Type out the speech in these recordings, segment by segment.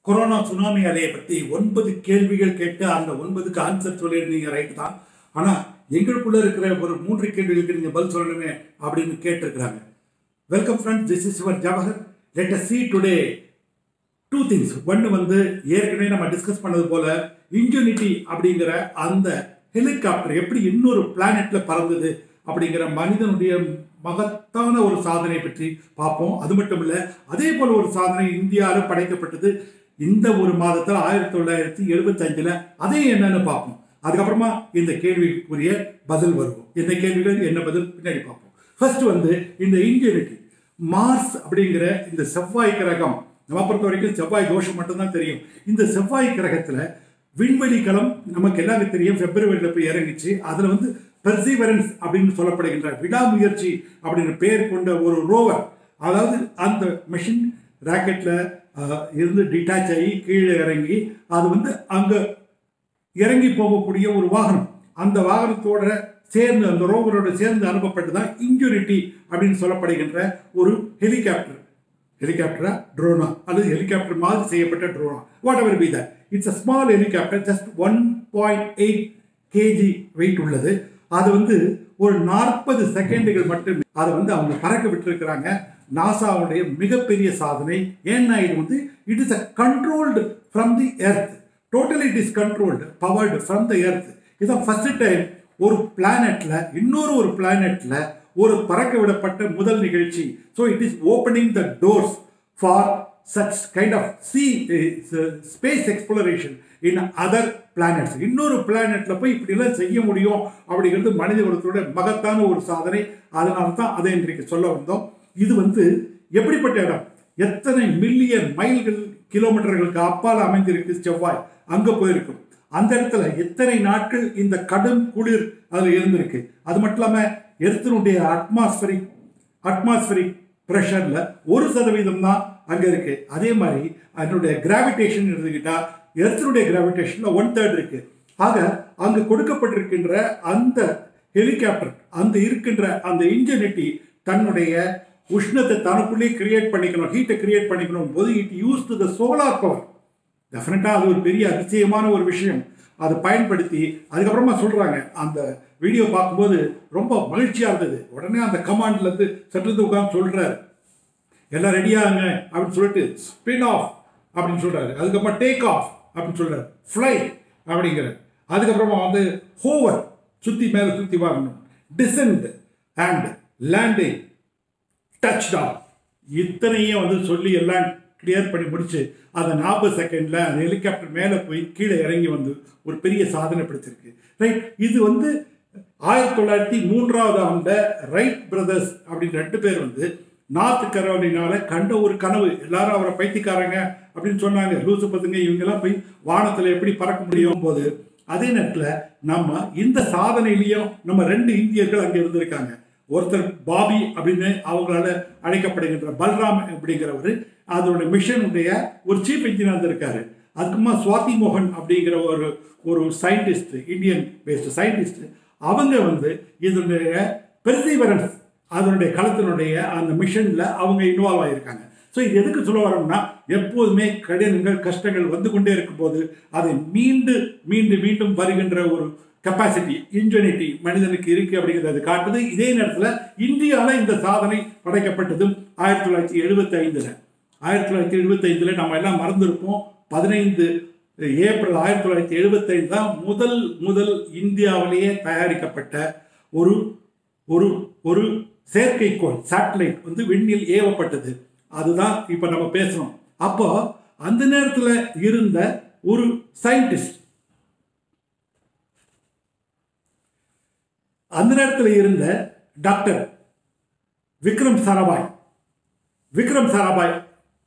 corona tsunami அலையை பற்றி ஒன்பது கேள்விகள் கேட்டு அந்த ஒன்பதுக்கு ஆன்சர் சொல்லியிருந்தீங்க ரைட் தான் ஆனால் எங்களுக்குள்ள இருக்கிற ஒரு மூன்று கேள்விகளுக்கு நீங்கள் பதில் சொல்லணுமே அப்படின்னு கேட்டிருக்கிறாங்க welcome friends this is your Jawahar let us see today two things ஒன்று வந்து ஏற்கனவே நம்ம டிஸ்கஸ் பண்ணது போல இன்ஜுனிட்டி அப்படிங்கிற அந்த ஹெலிகாப்டர் எப்படி இன்னொரு பிளானெட்ல பறந்தது அப்படிங்கிற மனிதனுடைய மகத்தான ஒரு சாதனை பற்றி பார்ப்போம் அது மட்டும் இல்லை அதே போல ஒரு சாதனை இந்தியாவில் படைக்கப்பட்டது இந்த ஒரு மாதத்தில் ஆயிரத்தி தொள்ளாயிரத்தி எழுபத்தஞ்சில் அதையும் என்னன்னு பார்ப்போம் அதுக்கப்புறமா இந்த கேள்விக்குரிய பதில் வருவோம் இந்த கேள்விகள் என்ன பதில் பின்னாடி பார்ப்போம் ஃபர்ஸ்ட் வந்து இந்த இன்ஜினிட்டி மார்ஸ் அப்படிங்கிற இந்த செவ்வாய் கிரகம் நம்ம பொறுத்த வரைக்கும் செவ்வாய் தோஷம் மட்டும்தான் தெரியும் இந்த செவ்வாய் கிரகத்துல விண்வெளி களம் நமக்கு எல்லாருக்கும் தெரியும் பிப்ரவரியில் போய் இறங்கிச்சு அதுல வந்து பெர்சிவரன்ஸ் அப்படின்னு சொல்லப்படுகின்ற விடாமுயற்சி அப்படின்னு பேர் கொண்ட ஒரு ரோவர் அதாவது அந்த மெஷின் ராக்கெட்ல இருந்து டிட்டாச் ஆகி கீழே இறங்கி அது வந்து அங்க இறங்கி போகக்கூடிய ஒரு வாகனம் அந்த வாகனத்தோட சேர்ந்து அந்த ரோவரோட சேர்ந்து அனுப்பப்பட்டு தான் இன்ஜுரிட்டி அப்படின்னு சொல்லப்படுகின்ற ஒரு ஹெலிகாப்டர் ஹெலிகாப்டரா ட்ரோனா அல்லது ஹெலிகாப்டர் மாதிரி செய்யப்பட்ட ட்ரோனா whatever be that it's a small helicopter just one point eight KG weight உள்ளது அது வந்து ஒரு நாற்பது செகண்டுகள் மட்டும் அதை வந்து அவங்க பறக்க விட்டுருக்கிறாங்க நாசாவுடைய மிகப்பெரிய சாதனை ஏன்னா இது வந்து it is a controlled from the earth totally it is controlled powered from the earth இதான் ஃபர்ஸ்ட் டைம் ஒரு பிளானட்ல இன்னொரு ஒரு பிளானட்ல ஒரு பறக்க விடப்பட்ட முதல் நிகழ்ச்சி so it is opening the doors for such kind of see space exploration in other planets இன்னொரு பிளானட்ல போய் இப்படிலாம் செய்ய முடியும் அப்படிங்கிறது மனித குலத்தோட மகத்தான ஒரு சாதனை அதனால தான் அதை இன்றைக்கு சொல்ல வந்தோம் இது வந்து எப்படிப்பட்ட இடம் எத்தனை மில்லியன் மைல்கள் கிலோமீட்டர்களுக்கு அப்பால் அமைந்திருக்கு செவ்வாய் அங்க போயிருக்கும் அந்த இடத்துல எத்தனை நாட்கள் இந்த கடும் குளிர் அதில் இருந்திருக்கு அது மட்டும் இல்லாமல் எர்த்தினுடைய அட்மாஸ்பரிக் அட்மாஸ்பரிக் ப்ரெஷரில் ஒரு சதவீதம் தான் அங்கே இருக்கு அதே மாதிரி அதனுடைய கிராவிடேஷன் எடுத்துக்கிட்டா எர்த்தினுடைய கிராவிடேஷனில் ஒன் தேர்ட் இருக்கு ஆக அங்கு கொடுக்கப்பட்டிருக்கின்ற அந்த ஹெலிகாப்டர் அந்த இருக்கின்ற அந்த இன்ஜினிட்டி தன்னுடைய உஷ்ணத்தை தனக்குள்ளே கிரியேட் பண்ணிக்கணும் ஹீட்டை கிரியேட் பண்ணிக்கணும் போது it use to the solar power டெஃபினட்டாக அது ஒரு பெரிய அதிசயமான ஒரு விஷயம் அதை பயன்படுத்தி அதுக்கப்புறமா சொல்கிறாங்க அந்த வீடியோ பார்க்கும்போது ரொம்ப மகிழ்ச்சியாக இருந்தது உடனே அந்த கமாண்ட்லேருந்து சற்று உட்காந்து சொல்கிறாரு எல்லாம் ரெடியாகுங்க அப்படின்னு சொல்லிட்டு ஸ்பின் ஆஃப் அப்படின்னு சொல்கிறாரு அதுக்கப்புறம் டேக் ஆஃப் அப்படின்னு சொல்கிறார் ஃப்ளை அப்படிங்கிறார் அதுக்கப்புறமா வந்து ஹோவர் சுற்றி மேலே சுற்றி வாங்கணும் descent and landing touch down இத்தனையும் வந்து சொல்லி எல்லாம் கிளியர் பண்ணி முடிச்சு அந்த நாற்பது செகண்டில் அந்த ஹெலிகாப்டர் மேலே போய் கீழே இறங்கி வந்து ஒரு பெரிய சாதனை படுத்திருக்கு ரைட் இது வந்து ஆயிரத்தி தொள்ளாயிரத்தி மூன்றாவது ஆண்ட ரைட் பிரதர்ஸ் அப்படின்னு ரெண்டு பேர் வந்து நார்த் கரோலினால கண்ட ஒரு கனவு எல்லாரும் அவரை பைத்தியக்காரங்க அப்படின்னு சொன்னாங்க லூசு பத்துங்க இவங்கெல்லாம் போய் வானத்தில் எப்படி பறக்க முடியும் போது அதே நேரத்தில் நம்ம இந்த சாதனையிலையும் நம்ம ரெண்டு இந்தியர்கள் அங்கே இருந்திருக்காங்க ஒருத்தர் பாபி அப்படின்னு அவங்களால அழைக்கப்படுகின்ற பல்ராம் அப்படிங்கிறவர் அதோட மிஷனுடைய ஒரு சீஃப் இன்ஜினியர் இருக்காரு அதுக்குமா சுவாதி மோகன் அப்படிங்கிற ஒரு ஒரு சயின்டிஸ்ட் இந்தியன் பேஸ்டு சயின்டிஸ்ட் அவங்க வந்து இதனுடைய பெர்சிவரன்ஸ் அதனுடைய களத்தினுடைய அந்த மிஷனில் அவங்க இன்வால்வ் ஆகியிருக்காங்க ஸோ இது எதுக்கு சொல்ல வரோம்னா எப்போதுமே கடினங்கள் கஷ்டங்கள் வந்து கொண்டே இருக்கும்போது அதை மீண்டு மீண்டு மீண்டும் வருகின்ற ஒரு கெப்பாசிட்டி இன்ஜுனிட்டி மனிதனுக்கு இருக்கு அப்படிங்கிறது காட்டுது இதே நேரத்தில் இந்தியாவில் இந்த சாதனை படைக்கப்பட்டதும் ஆயிரத்தி தொள்ளாயிரத்தி எழுபத்தி ஐந்தில் ஆயிரத்தி தொள்ளாயிரத்தி எழுபத்தி ஐந்தில் நம்ம எல்லாம் மறந்துருப்போம் பதினைந்து ஏப்ரல் ஆயிரத்தி தொள்ளாயிரத்தி எழுபத்தைந்து தான் முதல் முதல் இந்தியாவிலேயே தயாரிக்கப்பட்ட ஒரு ஒரு ஒரு செயற்கைக்கோள் சேட்டலைட் வந்து விண்ணில் ஏவப்பட்டது அதுதான் இப்போ நம்ம பேசுகிறோம் அப்போ அந்த நேரத்தில் இருந்த ஒரு சயின்டிஸ்ட் அந்த நேரத்தில் இருந்த டாக்டர் விக்ரம் சாராபாய் விக்ரம் சாராபாய்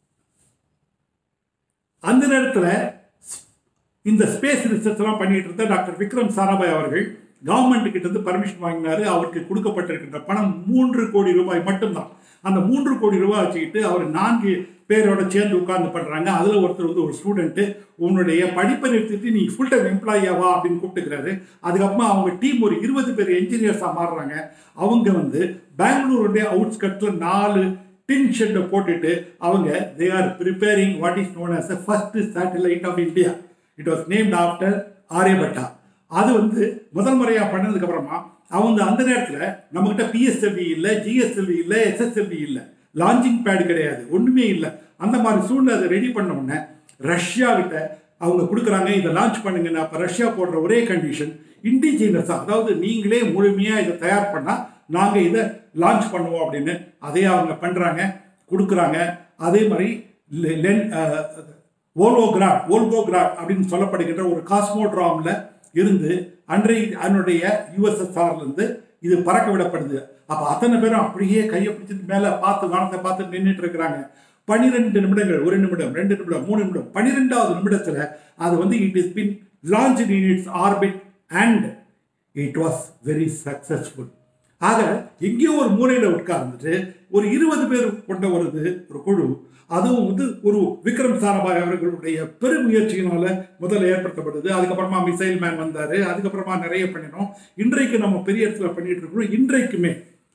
அந்த நேரத்தில் இந்த ஸ்பேஸ் ரிசர்ச் எல்லாம் பண்ணிட்டு இருந்த டாக்டர் விக்ரம் சாராபாய் அவர்கள் கவர்மெண்ட் கிட்ட இருந்து பர்மிஷன் வாங்கினாரு அவருக்கு கொடுக்கப்பட்டிருக்கின்ற பணம் மூன்று கோடி ரூபாய் மட்டும்தான் அந்த மூன்று கோடி ரூபாய் வச்சுக்கிட்டு அவர் நான்கு பேரோட சேர்ந்து உட்கார்ந்து பண்ணுறாங்க அதில் ஒருத்தர் வந்து ஒரு ஸ்டூடெண்ட்டு உன்னுடைய படிப்பை நிறுத்திட்டு நீ ஃபுல் டைம் எம்ப்ளாயியாவா அப்படின்னு கூப்பிட்டுக்கிறாரு அதுக்கப்புறமா அவங்க டீம் ஒரு இருபது பேர் என்ஜினியர்ஸாக மாறுறாங்க அவங்க வந்து பெங்களூருடைய அவுட்ஸ்கட்டில் நாலு டின் ஷெட்டை போட்டுட்டு அவங்க they are preparing what is known as first satellite of India it was named after Aryabhata அது வந்து முதல் முறையாக பண்ணதுக்கு அப்புறமா அவங்க அந்த நேரத்தில் நம்மகிட்ட பிஎஸ்எல்வி இல்லை ஜிஎஸ்எல்வி இல்லை எஸ்எஸ்எல்வி இல்லை லான்ச்சிங் பேடு கிடையாது ஒன்றுமே இல்லை அந்த மாதிரி சூழ்நிலை அதை ரெடி பண்ண உடனே ரஷ்யா கிட்ட அவங்க கொடுக்குறாங்க இதை லான்ச் பண்ணுங்கன்னு அப்போ ரஷ்யா போடுற ஒரே கண்டிஷன் இண்டிஜினஸாக அதாவது நீங்களே முழுமையாக இதை தயார் பண்ணால் நாங்கள் இதை லான்ச் பண்ணுவோம் அப்படின்னு அதே அவங்க பண்ணுறாங்க கொடுக்குறாங்க அதே மாதிரி லெ- லென் ஓல்வோகிராட் ஓல்வோகிராட் அப்படின்னு சொல்லப்படுகின்ற ஒரு காஸ்மோட்ராமில் இருந்து அன்றை அதனுடைய யுஎஸ்எஸ்ஆர்ல இருந்து இது பறக்க விடப்படுது அப்போ அத்தனை பேரும் அப்படியே கையை பிடிச்சிட்டு மேலே பார்த்து வானத்தை பார்த்து நின்றுட்டு இருக்கிறாங்க பன்னிரெண்டு நிமிடங்கள் ஒரு நிமிடம் ரெண்டு நிமிடம் மூணு நிமிடம் பன்னிரெண்டாவது நிமிடத்தில் அது வந்து it is been launch in its orbit and it was very successful ஆக எங்கேயோ ஒரு மூலையில் உட்கார்ந்துட்டு ஒரு இருபது பேர் கொண்ட ஒரு இது ஒரு குழு அதுவும் வந்து ஒரு விக்ரம் சாராபாய் அவர்களுடைய பெருமுயற்சியினால முதல்ல ஏற்படுத்தப்பட்டது அதுக்கப்புறமா மிசைல் மேன் வந்தார் அதுக்கப்புறமா நிறைய பண்ணினோம் இன்றைக்கு நம்ம பெரிய இடத்துல பண்ணிட்டு இருக்கிறோம் இன்றைக்குமே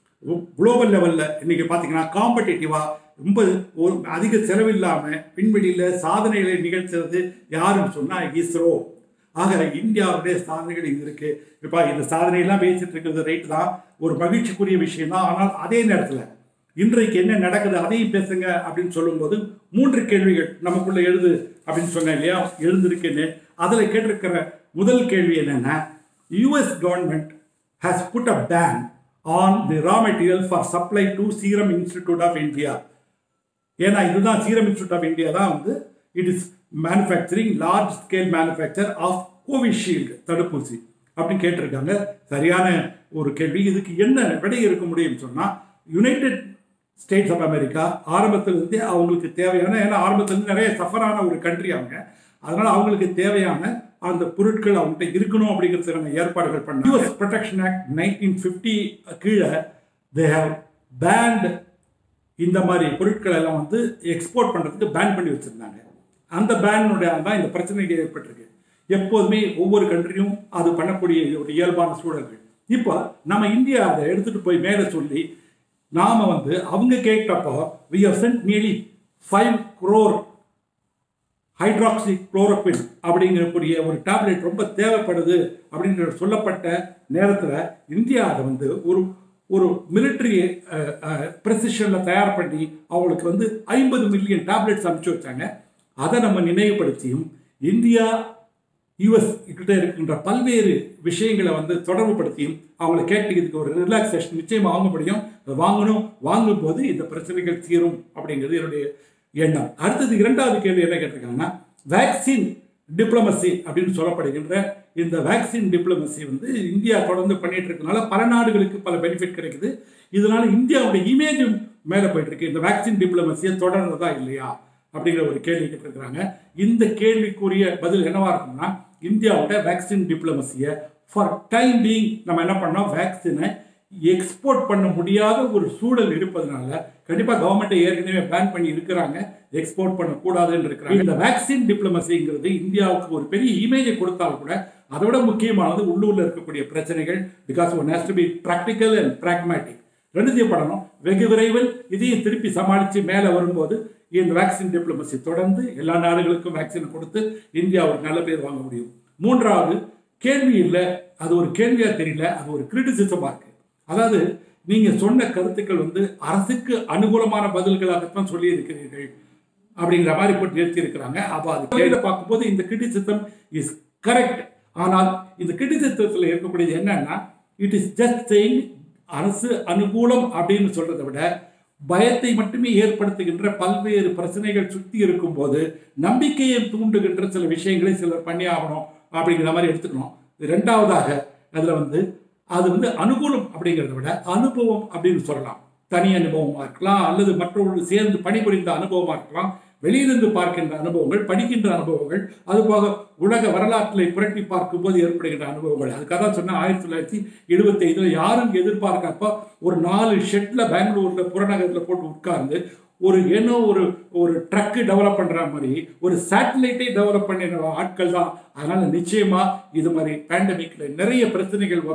குளோபல் லெவலில் இன்னைக்கு பார்த்தீங்கன்னா காம்படிட்டிவாக ரொம்ப ஒரு அதிக செலவில்லாமல் விண்வெளியில் சாதனைகளை நிகழ்த்துறது யாருன்னு சொன்னால் இஸ்ரோ ஆக இந்தியாவுடைய சாதனைகள் இது இருக்கு இப்போ இந்த சாதனையெல்லாம் பேசிட்டு இருக்கிறது ரைட் தான் ஒரு மகிழ்ச்சிக்குரிய விஷயம் தான் ஆனால் அதே நேரத்தில் இன்றைக்கு என்ன நடக்குது அதையும் பேசுங்க அப்படின்னு சொல்லும்போது மூன்று கேள்விகள் நமக்குள்ள எழுது அப்படின்னு சொன்னேன் இல்லையா எழுந்திருக்குன்னு அதில் கேட்டிருக்கிற முதல் கேள்வி என்னன்னா US government has put a ban on the raw material for supply to Serum Institute of India ஏன்னா இதுதான் சீரம் இன்ஸ்டியூட் ஆஃப் இந்தியா தான் வந்து it is manufacturing large scale manufacture of Covishield தடுப்பூசி அப்படின்னு கேட்டிருக்காங்க சரியான ஒரு கேள்வி இதுக்கு என்ன விடை இருக்க முடியும்னு சொன்னால் யுனைடெட் ஸ்டேட்ஸ் ஆஃப் அமெரிக்கா ஆரம்பத்திலிருந்தே அவங்களுக்கு தேவையான ஏன்னா ஆரம்பத்திலிருந்து நிறைய சஃபரான ஒரு கண்ட்ரி அவங்க அதனால அவங்களுக்கு தேவையான அந்த பொருட்கள் அவங்ககிட்ட இருக்கணும் அப்படிங்கிறதுக்கான ஏற்பாடுகள் பண்ண US protection act nineteen fifty கீழே தே ஹவ் பேண்ட் இந்த மாதிரி பொருட்கள் எல்லாம் வந்து எக்ஸ்போர்ட் பண்ணுறதுக்கு பேன் பண்ணி வச்சுருந்தாங்க அந்த பேனுடைய தான் இந்த பிரச்சனைகள் ஏற்பட்டிருக்கு எப்போதுமே ஒவ்வொரு கண்ட்ரியும் அது பண்ணக்கூடிய ஒரு இயல்பான சூழல்கள் இப்போ நம்ம இந்தியா அதை எடுத்துகிட்டு போய் மேலே சொல்லி நாம் வந்து அவங்க கேட்டப்போ we have sent nearly five crore hydroxychloroquine அப்படிங்கக்கூடிய ஒரு டேப்லெட் ரொம்ப தேவைப்படுது அப்படின்ற சொல்லப்பட்ட நேரத்தில் இந்தியா அதை வந்து ஒரு ஒரு மிலிட்ரி ப்ரெசிஷனில் தயார் பண்ணி அவங்களுக்கு வந்து ஐம்பது மில்லியன் டேப்லெட்ஸ் அனுப்பிச்சு வச்சாங்க அதை நம்ம நினைவுபடுத்தியும் இந்தியா யூஎஸ் கிட்ட இருக்கின்ற பல்வேறு விஷயங்களை வந்து தொடர்புபடுத்தியும் அவங்களை கேட்டு இதுக்கு ஒரு ரிலாக்ஸேஷன் நிச்சயமாக வாங்க முடியும் அதை வாங்கணும் வாங்கும்போது இந்த பிரச்சனைகள் தீரும் அப்படிங்கிறது என்னுடைய எண்ணம் அடுத்தது இரண்டாவது கேள்வி என்ன கேட்டிருக்காங்கன்னா வேக்சின் டிப்ளமசி அப்படின்னு சொல்லப்படுகின்ற இந்த வேக்சின் டிப்ளமசி வந்து இந்தியா தொடர்ந்து பண்ணிட்டு இருக்கனால பல நாடுகளுக்கு பல பெனிஃபிட் கிடைக்குது இதனால இந்தியாவுடைய இமேஜும் மேலே போயிட்டு இருக்கு இந்த வேக்சின் டிப்ளமசியை தொடர்றதா இல்லையா அப்படிங்கிற ஒரு கேள்வி கேட்டிருக்கிறாங்க இந்த கேள்விக்குரிய பதில் என்னவா இருக்கும்னா இந்தியாவோட வேக்சின் டிப்ளமசியை ஃபார் டைம் பீங் நம்ம என்ன பண்ணோம் வேக்சினை எக்ஸ்போர்ட் பண்ண முடியாத ஒரு சூழல் இருப்பதனால கண்டிப்பாக கவர்மெண்ட் ஏற்கனவே பேன் பண்ணி இருக்கிறாங்க எக்ஸ்போர்ட் பண்ணக்கூடாதுன்னு இருக்கிறாங்க இந்த வேக்சின் டிப்ளமசிங்கிறது இந்தியாவுக்கு ஒரு பெரிய இமேஜை கொடுத்தால் கூட அதை விட முக்கியமானது உள்ளூரில் இருக்கக்கூடிய பிரச்சனைகள் because one has to be practical and pragmatic ரெண்டுத்தையும் பண்ணணும் வெகு விரைவில் இதையும் திருப்பி சமாளித்து மேலே வரும்போது இந்த வேக்சின் டிப்ளமசி தொடர்ந்து எல்லா நாடுகளுக்கும் வேக்சின் கொடுத்து இந்தியா ஒரு நல்ல பேர் வாங்க முடியும் மூன்றாவது கேள்வி இல்லை அது ஒரு கேள்வியாக தெரியல அது ஒரு கிரிட்டிசிசமாக இருக்கு அதாவது நீங்க சொன்ன கருத்துக்கள் வந்து அரசுக்கு அனுகூலமான பதில்களாகத்தான் சொல்லி இருக்கிறீர்கள் அப்படிங்கிற மாதிரி போட்டு நிறுத்தி இருக்கிறாங்க அப்போ அது கேள்வி பார்க்கும்போது இந்த கிரிட்டிசிசம் இஸ் கரெக்ட் ஆனால் இந்த கிரிட்டிசிசத்தில் இருக்கக்கூடியது என்னன்னா இட் இஸ் ஜஸ்ட் சேயிங் அரசு அனுகூலம் அப்படின்னு சொல்றதை விட பயத்தை மட்டுமே ஏற்படுத்துகின்ற பல்வேறு பிரச்சனைகள் சுற்றி இருக்கும்போது நம்பிக்கையை தூண்டுகின்ற சில விஷயங்களை சிலர் பண்ணி ஆகணும் அப்படிங்கிற மாதிரி எடுத்துக்கணும் ரெண்டாவதாக அதில் வந்து அது வந்து அனுகூலம் அப்படிங்கிறத விட அனுபவம் அப்படின்னு சொல்லலாம் தனி அனுபவமாக இருக்கலாம் அல்லது மற்றவர்கள் சேர்ந்து பணிபுரிந்த அனுபவமாக இருக்கலாம் வெளியிலிருந்து பார்க்கின்ற அனுபவங்கள் படிக்கின்ற அனுபவங்கள் அதுபோக உலக வரலாற்றை புரட்டி பார்க்கும்போது ஏற்படுகின்ற அனுபவங்கள் அதுக்காக தான் சொன்ன ஆயிரத்தி தொள்ளாயிரத்தி எழுபத்தி ஐந்தில் யாரும் எதிர்பார்க்கப்போ ஒரு நாலு ஷெட்டில் பெங்களூரில் புறநகரில் போட்டு உட்கார்ந்து ஒரு ஏனோ ஒரு ஒரு ட்ரக்கு டெவலப் பண்ணுற மாதிரி ஒரு சேட்டலைட்டை டெவலப் பண்ணின ஆட்கள் தான் அதனால் நிச்சயமாக இது மாதிரி பேண்டமிக்கில் நிறைய பிரச்சனைகள் வரும்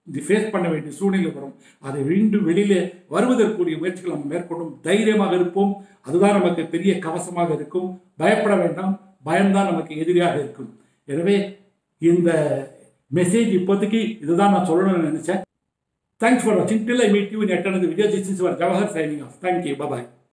இது ஃபேஸ் பண்ண வேண்டிய சூழ்நிலை வரும் அதை மீண்டும் வெளியிலே வருவதற்குரிய முயற்சிகள் நம்ம மேற்கொள்ளும் தைரியமாக இருப்போம் அதுதான் நமக்கு பெரிய கவசமாக இருக்கும் பயப்பட வேண்டாம் பயம்தான் நமக்கு எதிரியாக இருக்கும் எனவே இந்த மெசேஜ் இப்போதைக்கு இதுதான் நான் சொல்லணும்னு நினைச்சேன் தேங்க்ஸ் ஃபார் வாட்சிங் till I meet you in at another video this is your Jawahar signing off thank you bye bye